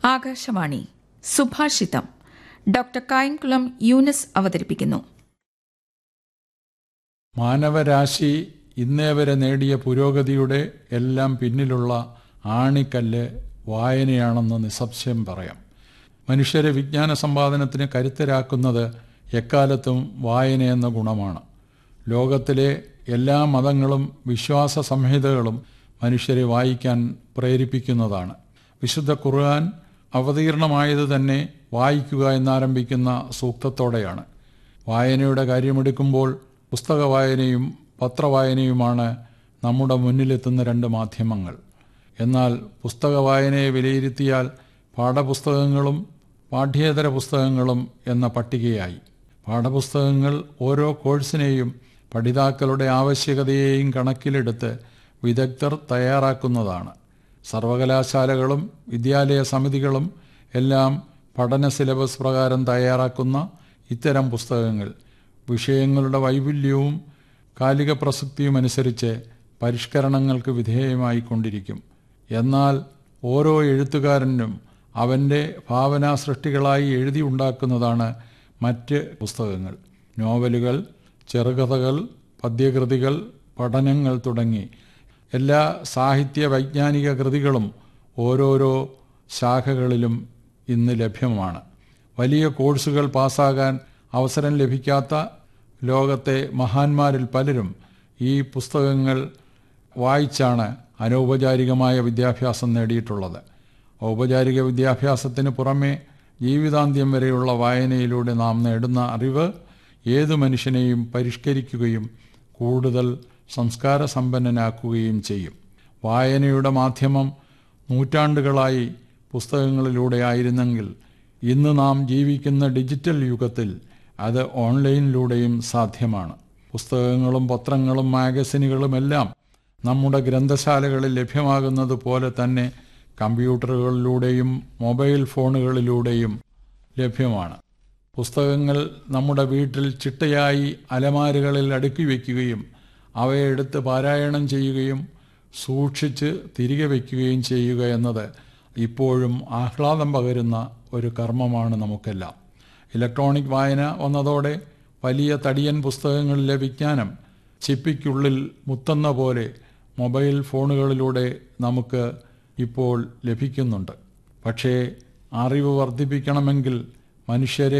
ആകാശവാണി സുഭാഷിതം ഡോക്ടർ കായംകുളം യൂനസ് അവതരിപ്പിക്കുന്നു മാനവരാശി ഇന്നേ വരെ നേടിയ പുരോഗതിയുടെ എല്ലാം പിന്നിലുള്ള ആണിക്കല്ല് വായനയാണെന്ന് നിസ്സംശയം പറയാം മനുഷ്യരെ വിജ്ഞാന സമ്പാദനത്തിന് കരുത്തരാക്കുന്നത് എക്കാലത്തും വായനയെന്ന ഗുണമാണ് ലോകത്തിലെ എല്ലാ മതങ്ങളും വിശ്വാസ സംഹിതകളും മനുഷ്യരെ വായിക്കാൻ പ്രേരിപ്പിക്കുന്നതാണ് വിശുദ്ധ ഖുർആൻ അവതീർണമായത് തന്നെ വായിക്കുക എന്നാരംഭിക്കുന്ന സൂക്തത്തോടെയാണ് വായനയുടെ കാര്യമെടുക്കുമ്പോൾ പുസ്തക വായനയും പത്രവായനയുമാണ് നമ്മുടെ മുന്നിലെത്തുന്ന രണ്ട് മാധ്യമങ്ങൾ എന്നാൽ പുസ്തക വായനയെ വിലയിരുത്തിയാൽ പാഠപുസ്തകങ്ങളും പാഠ്യേതര പുസ്തകങ്ങളും എന്ന പട്ടികയായി പാഠപുസ്തകങ്ങൾ ഓരോ കോഴ്സിനെയും പഠിതാക്കളുടെ ആവശ്യകതയെയും കണക്കിലെടുത്ത് വിദഗ്ധർ തയ്യാറാക്കുന്നതാണ് സർവകലാശാലകളും വിദ്യാലയ സമിതികളും എല്ലാം പഠന സിലബസ് പ്രകാരം തയ്യാറാക്കുന്ന ഇത്തരം പുസ്തകങ്ങൾ വിഷയങ്ങളുടെ വൈപുല്യവും കാലിക പ്രസക്തിയും അനുസരിച്ച് പരിഷ്കരണങ്ങൾക്ക് വിധേയമായിക്കൊണ്ടിരിക്കും എന്നാൽ ഓരോ എഴുത്തുകാരനും അവൻ്റെ ഭാവനാ സൃഷ്ടികളായി എഴുതി ഉണ്ടാക്കുന്നതാണ് മറ്റ് പുസ്തകങ്ങൾ നോവലുകൾ ചെറുകഥകൾ പദ്യകൃതികൾ പഠനങ്ങൾ തുടങ്ങി എല്ലാ സാഹിത്യ വൈജ്ഞാനിക കൃതികളും ഓരോരോ ശാഖകളിലും ഇന്ന് ലഭ്യമാണ് വലിയ കോഴ്സുകൾ പാസ്സാകാൻ അവസരം ലഭിക്കാത്ത ലോകത്തെ മഹാന്മാരിൽ പലരും ഈ പുസ്തകങ്ങൾ വായിച്ചാണ് അനൗപചാരികമായ വിദ്യാഭ്യാസം നേടിയിട്ടുള്ളത് ഔപചാരിക വിദ്യാഭ്യാസത്തിന് പുറമെ ജീവിതാന്ത്യം വരെയുള്ള വായനയിലൂടെ നാം നേടുന്ന അറിവ് ഏതു മനുഷ്യനെയും പരിഷ്കരിക്കുകയും കൂടുതൽ സംസ്കാര സമ്പന്നനാക്കുകയും ചെയ്യും വായനയുടെ മാധ്യമം നൂറ്റാണ്ടുകളായി പുസ്തകങ്ങളിലൂടെ ആയിരുന്നെങ്കിൽ ഇന്ന് നാം ജീവിക്കുന്ന ഡിജിറ്റൽ യുഗത്തിൽ അത് ഓൺലൈനിലൂടെയും സാധ്യമാണ് പുസ്തകങ്ങളും പത്രങ്ങളും മാഗസിനുകളുമെല്ലാം നമ്മുടെ ഗ്രന്ഥശാലകളിൽ ലഭ്യമാകുന്നത് പോലെ തന്നെ കമ്പ്യൂട്ടറുകളിലൂടെയും മൊബൈൽ ഫോണുകളിലൂടെയും ലഭ്യമാണ് പുസ്തകങ്ങൾ നമ്മുടെ വീട്ടിൽ ചിട്ടയായി അലമാരുകളിൽ അടുക്കി വയ്ക്കുകയും അവയെ എടുത്ത് പാരായണം ചെയ്യുകയും സൂക്ഷിച്ച് തിരികെ വയ്ക്കുകയും ചെയ്യുക എന്നത് ഇപ്പോഴും ആഹ്ലാദം പകരുന്ന ഒരു കർമ്മമാണ് നമുക്കെല്ലാം ഇലക്ട്രോണിക് വായന വന്നതോടെ വലിയ തടിയൻ പുസ്തകങ്ങളിലെ വിജ്ഞാനം ചിപ്പിക്കുള്ളിൽ മുത്തുന്ന പോലെ മൊബൈൽ ഫോണുകളിലൂടെ നമുക്ക് ഇപ്പോൾ ലഭിക്കുന്നുണ്ട് പക്ഷേ അറിവ് വർദ്ധിപ്പിക്കണമെങ്കിൽ മനുഷ്യരെ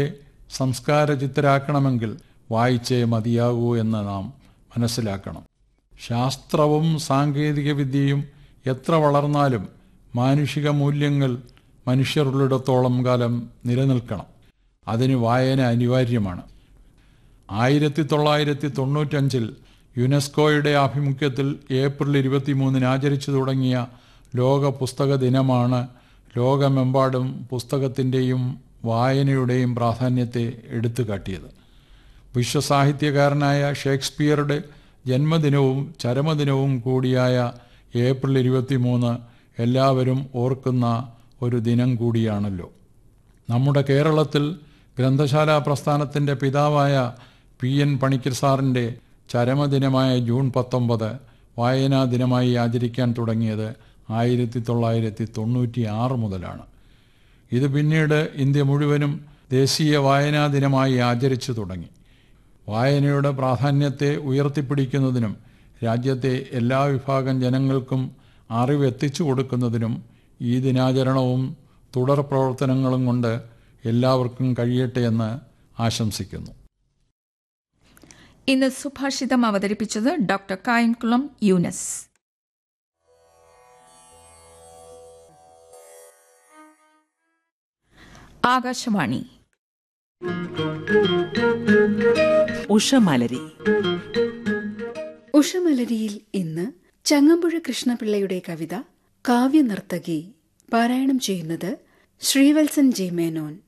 സംസ്കാരചിത്തരാക്കണമെങ്കിൽ വായിച്ചേ മതിയാകൂ എന്ന് നാം മനസ്സിലാക്കണം ശാസ്ത്രവും സാങ്കേതികവിദ്യയും എത്ര വളർന്നാലും മാനുഷിക മൂല്യങ്ങൾ മനുഷ്യരുള്ളിടത്തോളം കാലം നിലനിൽക്കണം അതിന് വായന അനിവാര്യമാണ് ആയിരത്തി തൊള്ളായിരത്തി തൊണ്ണൂറ്റഞ്ചിൽ യുനെസ്കോയുടെ ആഭിമുഖ്യത്തിൽ ഏപ്രിൽ ഇരുപത്തിമൂന്നിന് ആചരിച്ചു തുടങ്ങിയ ലോക പുസ്തക ദിനമാണ് ലോകമെമ്പാടും പുസ്തകത്തിൻ്റെയും വായനയുടെയും പ്രാധാന്യത്തെ എടുത്തു കാട്ടിയത് വിശ്വസാഹിത്യകാരനായ ഷേക്സ്പിയറുടെ ജന്മദിനവും ചരമദിനവും കൂടിയായ ഏപ്രിൽ ഇരുപത്തിമൂന്ന് എല്ലാവരും ഓർക്കുന്ന ഒരു ദിനം കൂടിയാണല്ലോ നമ്മുടെ കേരളത്തിൽ ഗ്രന്ഥശാല പ്രസ്ഥാനത്തിൻ്റെ പിതാവായ പി എൻ പണിക്കർ സാറിൻ്റെ ചരമദിനമായ ജൂൺ പത്തൊമ്പത് വായനാ ദിനമായി ആചരിക്കാൻ തുടങ്ങിയത് ആയിരത്തി തൊള്ളായിരത്തി തൊണ്ണൂറ്റി ആറ് മുതലാണ് ഇത് പിന്നീട് ഇന്ത്യ മുഴുവനും ദേശീയ വായനാ ദിനമായി ആചരിച്ചു തുടങ്ങി വായനയുടെ പ്രാധാന്യത്തെ ഉയർത്തിപ്പിടിക്കുന്നതിനും രാജ്യത്തെ എല്ലാ വിഭാഗം ജനങ്ങൾക്കും അറിവ് എത്തിച്ചു കൊടുക്കുന്നതിനും ഈ ദിനാചരണവും തുടർ പ്രവർത്തനങ്ങളും കൊണ്ട് എല്ലാവർക്കും കഴിയട്ടെ എന്ന് ആശംസിക്കുന്നു ഇന്ന് സുഭാഷിതം അവതരിപ്പിച്ചത് ഡോക്ടർ കായംകുളം യൂനസ് ആകാശവാണി ഉഷമലരി ഉഷമലരിയിൽ ഇന്ന് ചങ്ങമ്പുഴ കൃഷ്ണപിള്ളയുടെ കവിത കാവ്യനർത്തകി പാരായണം ചെയ്യുന്നത് ശ്രീവത്സൻ ജെ മേനോൻ